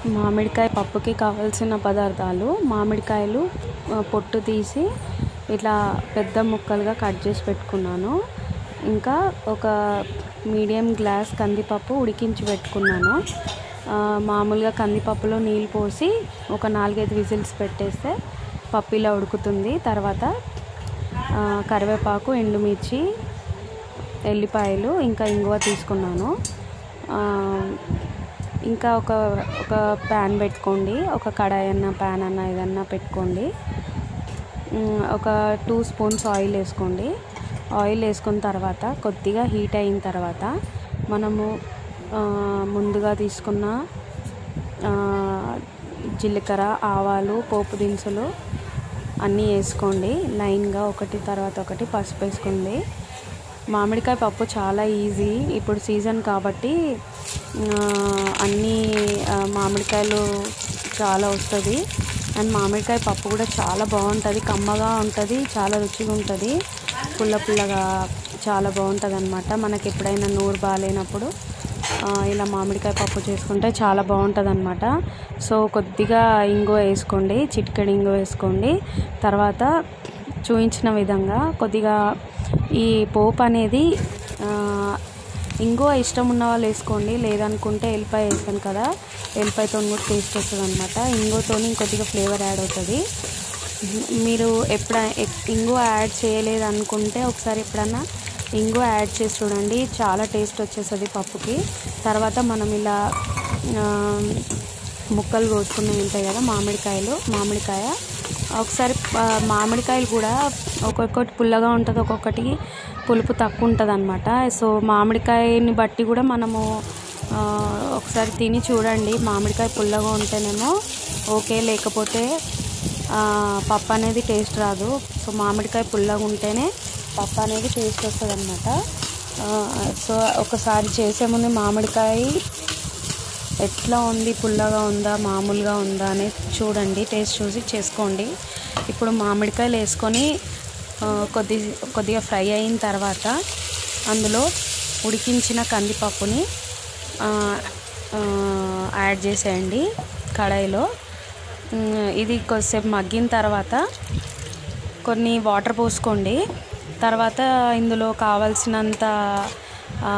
మామిడికాయ పప్పుకి కావాల్సిన పదార్థాలు మామిడికాయలు ఆ, పొట్టు తీసి ఇట్లా పెద్ద ముక్కలుగా కట్ చేసి పెట్టుకున్నాను ఇంకా ఒక మీడియం గ్లాస్ కందిపప్పు ఉడికించి పెట్టుకున్నాను ఆ, మామూలుగా కందిపప్పులో నీళ్ళు పోసి ఒక నాలుగైదు విజిల్స్ పెట్టేస్తే పప్పు ఇలా ఉడుకుతుంది తర్వాత ఆ, కరివేపాకు ఎండుమిర్చి ఎల్లిపాయలు ఇంకా ఇంగువ తీసుకున్నాను ఆ, ఇంకా ఒక ఒక ప్యాన్ పెట్టుకోండి ఒక కడాయి అన్న ప్యాన్ అన్న ఏదన్నా పెట్టుకోండి ఉమ్, ఒక టూ స్పూన్స్ ఆయిల్ వేసుకోండి ఆయిల్ వేసుకున్న తర్వాత కొద్దిగా హీట్ అయిన తర్వాత మనము ఆ, ముందుగా తీసుకున్న ఆ, జీలకర్ర ఆవాలు పోపు దినుసులు అన్నీ వేసుకోండి లైన్గా ఒకటి తర్వాత ఒకటి పసుపు వేసుకోండి మామిడికాయ పప్పు చాలా ఈజీ ఇప్పుడు సీజన్ కాబట్టి ఆ, అన్నీ ఆ, మామిడికాయలు చాలా వస్తుంది అండ్ మామిడికాయ పప్పు కూడా చాలా బాగుంటుంది కమ్మగా ఉంటుంది చాలా రుచిగా ఉంటుంది పుల్ల పుల్లగా చాలా బాగుంటుంది అనమాట మనకి ఎప్పుడైనా నూరు బాగాలేనప్పుడు ఆ, ఇలా మామిడికాయ పప్పు చేసుకుంటే చాలా బాగుంటుంది అనమాట సో కొద్దిగా ఇంగువ వేసుకోండి చిటికెడు ఇంగువ వేసుకోండి తర్వాత చూపించిన విధంగా కొద్దిగా ఈ పోపు అనేది ఆ, ఇంగువ ఇష్టం ఉన్న వాళ్ళు వేసుకోండి లేదనుకుంటే ఎల్లిపాయ వేసాను కదా ఎల్లిపాయతో కూడా టేస్ట్ వస్తుంది అనమాట ఇంగువతో ఇంకొద్దిగా ఫ్లేవర్ యాడ్ అవుతుంది మీరు ఎప్పుడైనా ఇంగువ యాడ్ చేయలేదు అనుకుంటే ఒకసారి ఎప్పుడన్నా ఇంగువ యాడ్ చేసి చూడండి చాలా టేస్ట్ వచ్చేస్తుంది పప్పుకి తర్వాత మనం ఇలా ఆ, ముక్కలు కోసుకున్నవి ఉంటాయి కదా మామిడికాయలు మామిడికాయ ఒకసారి ఆ, మామిడికాయలు కూడా ఒక్కొక్కటి పుల్లగా ఉంటుంది ఒక్కొక్కటి పులుపు తక్కువ ఉంటుంది అనమాట సో మామిడికాయని బట్టి కూడా మనము ఆ, ఒకసారి తిని చూడండి మామిడికాయ పుల్లగా ఉంటేనేమో ఓకే లేకపోతే ఆ, పప్పు అనేది టేస్ట్ రాదు సో మామిడికాయ పుల్లగా ఉంటేనే పప్పు అనేది టేస్ట్ వస్తుంది అనమాట సో ఒకసారి చేసే ముందు మామిడికాయ ఎట్లా ఉంది పుల్లగా ఉందా మామూలుగా ఉందా అనేది చూడండి టేస్ట్ చూసి చేసుకోండి ఇప్పుడు మామిడికాయలు వేసుకొని ఆ, కొద్ది కొద్దిగా ఫ్రై అయిన తర్వాత అందులో ఉడికించిన కందిపప్పుని ఆ, ఆ, యాడ్ చేసేయండి కడాయిలో ఉమ్, ఇది కొద్దిసేపు మగ్గిన తర్వాత కొన్ని వాటర్ పోసుకోండి తర్వాత ఇందులో కావాల్సినంత ఆ,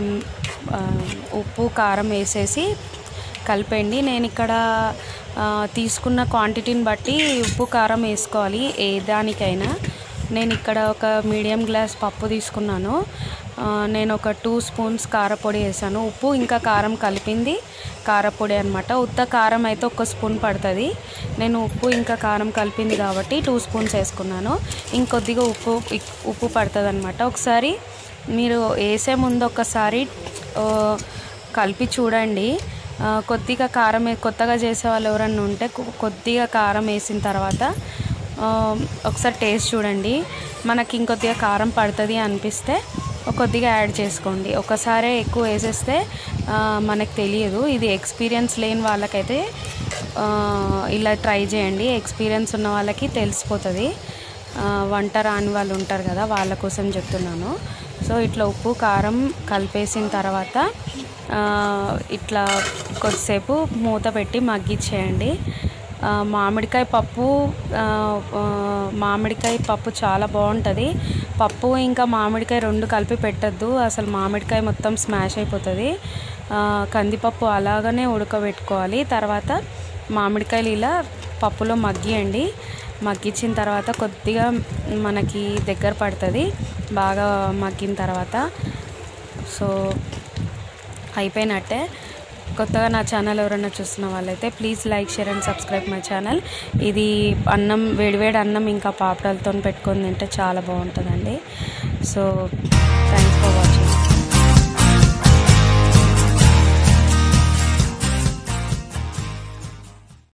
ఆ, ఉప్పు కారం వేసేసి కలిపండి నేను ఇక్కడ ఆ, తీసుకున్న క్వాంటిటీని బట్టి ఉప్పు కారం వేసుకోవాలి ఏ దానికైనా నేను ఇక్కడ ఒక మీడియం గ్లాస్ పప్పు తీసుకున్నాను ఆ, నేను ఒక టూ స్పూన్స్ కారపొడి వేసాను ఉప్పు ఇంకా కారం కలిపింది కారపొడి అనమాట ఉత్త కారం అయితే ఒక స్పూన్ పడుతుంది నేను ఉప్పు ఇంకా కారం కలిపింది కాబట్టి టూ స్పూన్స్ వేసుకున్నాను ఇంకొద్దిగా ఉప్పు ఇక్- ఉప్పు పడుతుంది అనమాట ఒకసారి మీరు వేసే ముందు ఒకసారి ఆ, కలిపి చూడండి ఆ, కొద్దిగా కారం వే- కొత్తగా చేసే వాళ్ళు ఎవరన్నా ఉంటే కొ- కొద్దిగా కారం వేసిన తర్వాత ఆ, ఒకసారి టేస్ట్ చూడండి మనకి ఇంకొద్దిగా కారం పడుతుంది అనిపిస్తే ఒక కొద్దిగా యాడ్ చేసుకోండి ఒకసారే ఎక్కువ వేసేస్తే ఆ, మనకు తెలియదు ఇది ఎక్స్పీరియన్స్ లేని వాళ్ళకైతే ఆ, ఇలా ట్రై చేయండి ఎక్స్పీరియన్స్ ఉన్న వాళ్ళకి తెలిసిపోతుంది ఆ, వంట రాని వాళ్ళు ఉంటారు కదా వాళ్ళ కోసం చెప్తున్నాను సో ఇట్లా ఉప్పు కారం కలిపేసిన తర్వాత ఆ, ఇట్లా కొద్దిసేపు మూత పెట్టి మగ్గిచ్చేయండి ఆ, మామిడికాయ పప్పు ఆ, ఆ, మామిడికాయ పప్పు చాలా బాగుంటుంది పప్పు ఇంకా మామిడికాయ రెండు కలిపి పెట్టద్దు అసలు మామిడికాయ మొత్తం స్మాష్ అయిపోతుంది ఆ, కందిపప్పు అలాగనే ఉడకబెట్టుకోవాలి తర్వాత మామిడికాయలు ఇలా పప్పులో మగ్గియండి మగ్గించిన తర్వాత కొద్దిగా మనకి దగ్గర పడుతుంది బాగా మగ్గిన తర్వాత సో అయిపోయినట్టే కొత్తగా నా ఛానల్ ఎవరైనా చూస్తున్న వాళ్ళైతే please like share and subscribe my channel ఇది అన్నం వేడివేడి అన్నం ఇంకా పాపడాలతో పెట్టుకొని తింటే చాలా బాగుంటుందండి సో థ్యాంక్స్ ఫర్ వాచింగ్